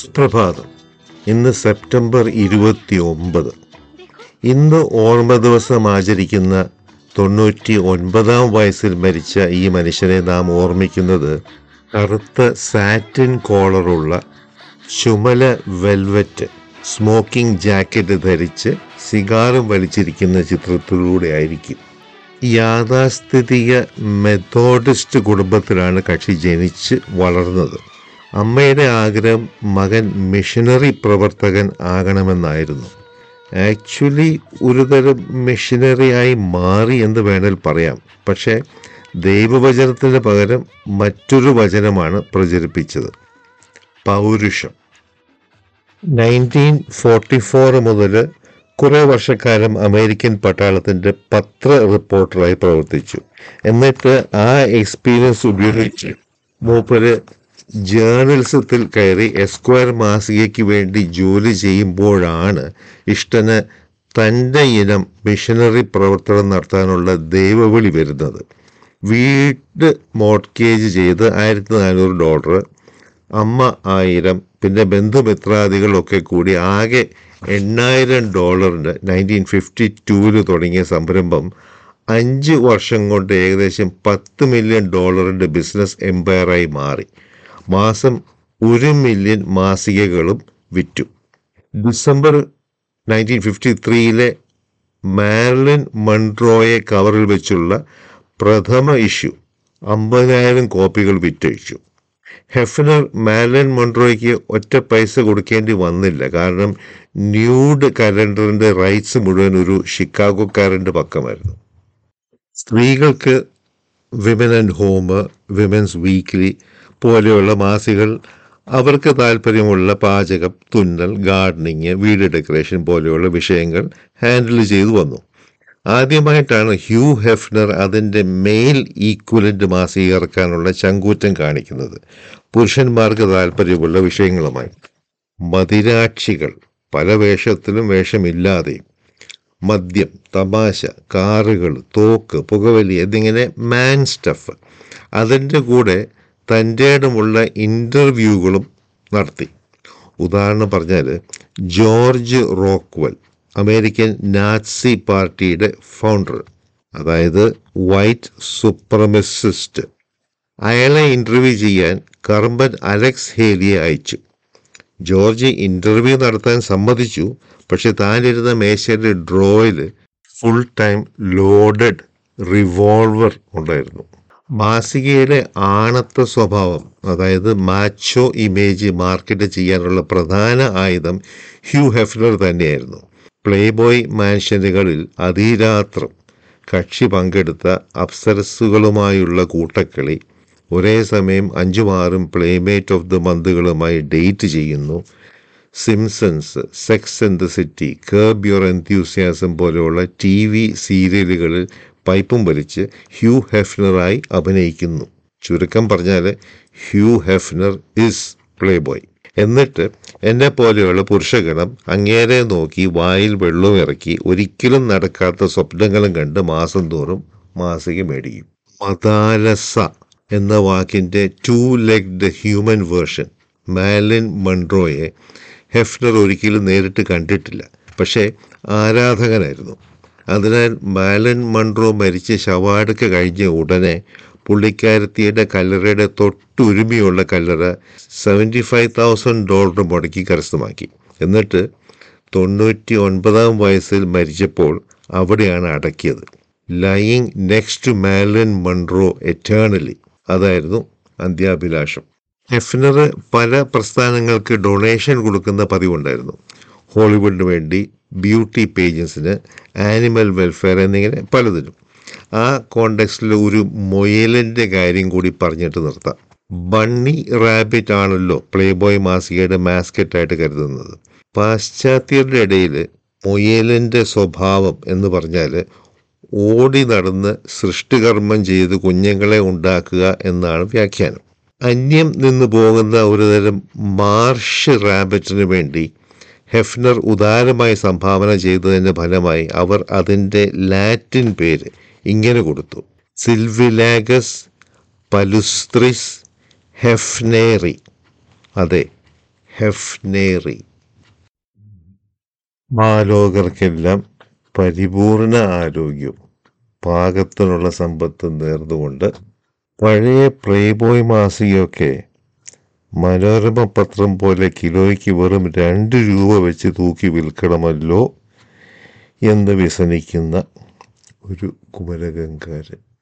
സുപ്രഭാതം ഇന്ന് സെപ്റ്റംബർ ഇരുപത്തി ഒമ്പത് ഇന്ന് ഓർമ്മ ദിവസം ആചരിക്കുന്ന തൊണ്ണൂറ്റി ഒൻപതാം വയസ്സിൽ മരിച്ച ഈ മനുഷ്യനെ നാം ഓർമ്മിക്കുന്നത് കറുത്ത സാറ്റിൻ കോളറുള്ള ചുമല വെൽവെറ്റ് സ്മോക്കിംഗ് ജാക്കറ്റ് ധരിച്ച് സിഗാറും വലിച്ചിരിക്കുന്ന ചിത്രത്തിലൂടെ ആയിരിക്കും യാഥാസ്ഥിതിക മെത്തോഡിസ്റ്റ് കുടുംബത്തിലാണ് കക്ഷി ജനിച്ച് വളർന്നത് അമ്മയുടെ ആഗ്രഹം മകൻ മിഷനറി പ്രവർത്തകൻ ആകണമെന്നായിരുന്നു ആക്ച്വലി ഒരുതരം മിഷനറിയായി മാറി എന്ന് വേണേൽ പറയാം പക്ഷേ ദൈവവചനത്തിന് പകരം മറ്റൊരു വചനമാണ് പ്രചരിപ്പിച്ചത് പൗരുഷം നയൻറ്റീൻ ഫോർട്ടി ഫോർ മുതൽ കുറേ വർഷക്കാലം അമേരിക്കൻ പട്ടാളത്തിൻ്റെ പത്ര റിപ്പോർട്ടറായി പ്രവർത്തിച്ചു എന്നിട്ട് ആ എക്സ്പീരിയൻസ് ഉപയോഗിച്ച് മൂപ്പര് ജേർണലിസത്തിൽ കയറി എസ്ക്വയർ മാസികയ്ക്ക് വേണ്ടി ജോലി ചെയ്യുമ്പോഴാണ് ഇഷ്ടന് തൻ്റെ ഇനം മിഷനറി പ്രവർത്തനം നടത്താനുള്ള ദൈവവിളി വരുന്നത് വീട് മോർട്ട്ഗേജ് ചെയ്ത് ആയിരത്തി നാനൂറ് ഡോളർ അമ്മ ആയിരം പിന്നെ ബന്ധുമിത്രാദികളൊക്കെ കൂടി ആകെ എണ്ണായിരം ഡോളറിൻ്റെ നയൻറ്റീൻ ഫിഫ്റ്റി ടൂവിൽ തുടങ്ങിയ സംരംഭം അഞ്ച് വർഷം കൊണ്ട് ഏകദേശം പത്ത് മില്യൺ ഡോളറിൻ്റെ ബിസിനസ് എംപയറായി മാറി മാസം ഒരു മില്യൺ മാസികകളും വിറ്റു ഡിസംബർ നയൻറ്റീൻ ഫിഫ്റ്റി ത്രീയിലെ മാർലിൻ മൺട്രോയെ കവറിൽ വെച്ചുള്ള പ്രഥമ ഇഷ്യൂ അമ്പതിനായിരം കോപ്പികൾ വിറ്റഴിച്ചു ഹെഫനർ മാലൻ മൊൺട്രോയ്ക്ക് ഒറ്റ പൈസ കൊടുക്കേണ്ടി വന്നില്ല കാരണം ന്യൂഡ് കലണ്ടറിന്റെ റൈറ്റ്സ് മുഴുവൻ ഒരു ഷിക്കാഗോക്കാരൻ്റെ പക്കമായിരുന്നു സ്ത്രീകൾക്ക് women and home women's weekly പോലെയുള്ള മാസികൾ അവർക്ക് താല്പര്യമുള്ള പാചകം തുന്നൽ ഗാർഡനിങ് വീട് ഡെക്കറേഷൻ പോലെയുള്ള വിഷയങ്ങൾ ഹാൻഡിൽ ചെയ്തു വന്നു ആദ്യമായിട്ടാണ് ഹ്യൂ ഹെഫ്നർ അതിൻ്റെ മെയിൽ ഈക്വലൻ്റ് മാസിക ഇറക്കാനുള്ള ചങ്കൂറ്റം കാണിക്കുന്നത് പുരുഷന്മാർക്ക് താല്പര്യമുള്ള വിഷയങ്ങളുമായി മതിരാക്ഷികൾ പല വേഷത്തിലും വേഷമില്ലാതെയും മദ്യം തമാശ കാറുകൾ തോക്ക് പുകവലി എന്നിങ്ങനെ മാൻ സ്റ്റഫ് അതിൻ്റെ കൂടെ തൻ്റെ ഇടമുള്ള ഇൻ്റർവ്യൂകളും നടത്തി ഉദാഹരണം പറഞ്ഞാൽ ജോർജ് റോക്വൽ അമേരിക്കൻ നാസി പാർട്ടിയുടെ ഫൗണ്ടർ അതായത് വൈറ്റ് സുപ്രമസിസ്റ്റ് അയാളെ ഇൻ്റർവ്യൂ ചെയ്യാൻ കർമ്പൻ അലക്സ് ഹേലിയെ അയച്ചു ജോർജ് ഇൻ്റർവ്യൂ നടത്താൻ സമ്മതിച്ചു പക്ഷെ താനിരുന്ന മേശയുടെ ഡ്രോയിൽ ഫുൾ ടൈം ലോഡഡ് റിവോൾവർ ഉണ്ടായിരുന്നു മാസികയിലെ ആണത്ത സ്വഭാവം അതായത് മാച്ചോ ഇമേജ് മാർക്കറ്റ് ചെയ്യാനുള്ള പ്രധാന ആയുധം ഹ്യൂ ഹെഫ്ലർ തന്നെയായിരുന്നു പ്ലേ ബോയ് മാൻഷനുകളിൽ അതിരാത്രം കക്ഷി പങ്കെടുത്ത അപ്സരസുകളുമായുള്ള കൂട്ടക്കളി ഒരേ സമയം അഞ്ചുമാറും പ്ലേമേറ്റ് ഓഫ് ദ മന്തുകളുമായി ഡേറ്റ് ചെയ്യുന്നു Simpsons sex in the city curb your enthusiasm പോലെയുള്ള ടി വി സീരിയലുകളിൽ പൈപ്പും വലിച്ച് ഹ്യൂ ഹെഫ്നറായി അഭിനയിക്കുന്നു ചുരുക്കം പറഞ്ഞാൽ Hugh Hefner is playboy എന്നിട്ട് എന്നെ പോലെയുള്ള പുരുഷഗണം അങ്ങേരെ നോക്കി വായിൽ വെള്ളവും ഇറക്കി ഒരിക്കലും നടക്കാത്ത സ്വപ്നങ്ങളും കണ്ട് മാസം തോറും മാസിക മേടിക്കും മതാലസ എന്ന വാക്കിൻ്റെ two legged human version Marilyn മൺട്രോയെ ഹെഫ്നർ ഒരിക്കലും നേരിട്ട് കണ്ടിട്ടില്ല പക്ഷേ ആരാധകനായിരുന്നു അതിനാൽ മാലൻ മൺട്രോ മരിച്ച് ശവാടുക്ക കഴിഞ്ഞ ഉടനെ പുള്ളിക്കാരത്തിയുടെ കല്ലറയുടെ തൊട്ടുരുമിയുള്ള കല്ലറ സെവൻറ്റി ഫൈവ് തൗസൻഡ് ഡോളർ മുടക്കി കരസ്ഥമാക്കി എന്നിട്ട് തൊണ്ണൂറ്റി ഒൻപതാം വയസ്സിൽ മരിച്ചപ്പോൾ അവിടെയാണ് അടക്കിയത് lying next to Marilyn Monroe eternally അതായിരുന്നു അന്ത്യാഭിലാഷം ഹെഫ്നർ പല പ്രസ്ഥാനങ്ങൾക്ക് ഡൊണേഷൻ കൊടുക്കുന്ന പതിവുണ്ടായിരുന്നു ഹോളിവുഡിന് വേണ്ടി ബ്യൂട്ടി പേജൻസിന് ആനിമൽ വെൽഫെയർ എന്നിങ്ങനെ പലതിനും ആ കോണ്ടെക്സ്റ്റിൽ ഒരു മൊയലിൻ്റെ കാര്യം കൂടി പറഞ്ഞിട്ട് നിർത്താം ബണ്ണി റാബിറ്റ് ആണല്ലോ പ്ലേ ബോയ് മാസികയുടെ മാസ്കറ്റായിട്ട് കരുതുന്നത് പാശ്ചാത്യരുടെ ഇടയിൽ മൊയലിൻ്റെ സ്വഭാവം എന്ന് പറഞ്ഞാൽ ഓടി നടന്ന് സൃഷ്ടികർമ്മം ചെയ്ത് കുഞ്ഞുങ്ങളെ ഉണ്ടാക്കുക എന്നാണ് വ്യാഖ്യാനം അന്യം നിന്ന് പോകുന്ന ഒരുതരം മാർഷ് റാബിറ്റിന് വേണ്ടി ഹെഫ്നർ ഉദാരമായി സംഭാവന ചെയ്തതിൻ്റെ ഫലമായി അവർ അതിൻ്റെ ലാറ്റിൻ പേര് ഇങ്ങനെ കൊടുത്തു സിൽവിലാഗസ് പലുസ്ത്രിസ് ഹെഫ്നേറി അതെ ഹെഫ്നേറി മാലോകർക്കെല്ലാം പരിപൂർണ ആരോഗ്യവും പാകത്തിനുള്ള സമ്പത്തും നേർന്നുകൊണ്ട് പഴയ പ്ലേബോയ് മാസികയൊക്കെ മനോരമ പത്രം പോലെ കിലോയ്ക്ക് വെറും രണ്ട് രൂപ വെച്ച് തൂക്കി വിൽക്കണമല്ലോ എന്ന് വ്യസനിക്കുന്ന ഒരു കുമരകങ്കാരൻ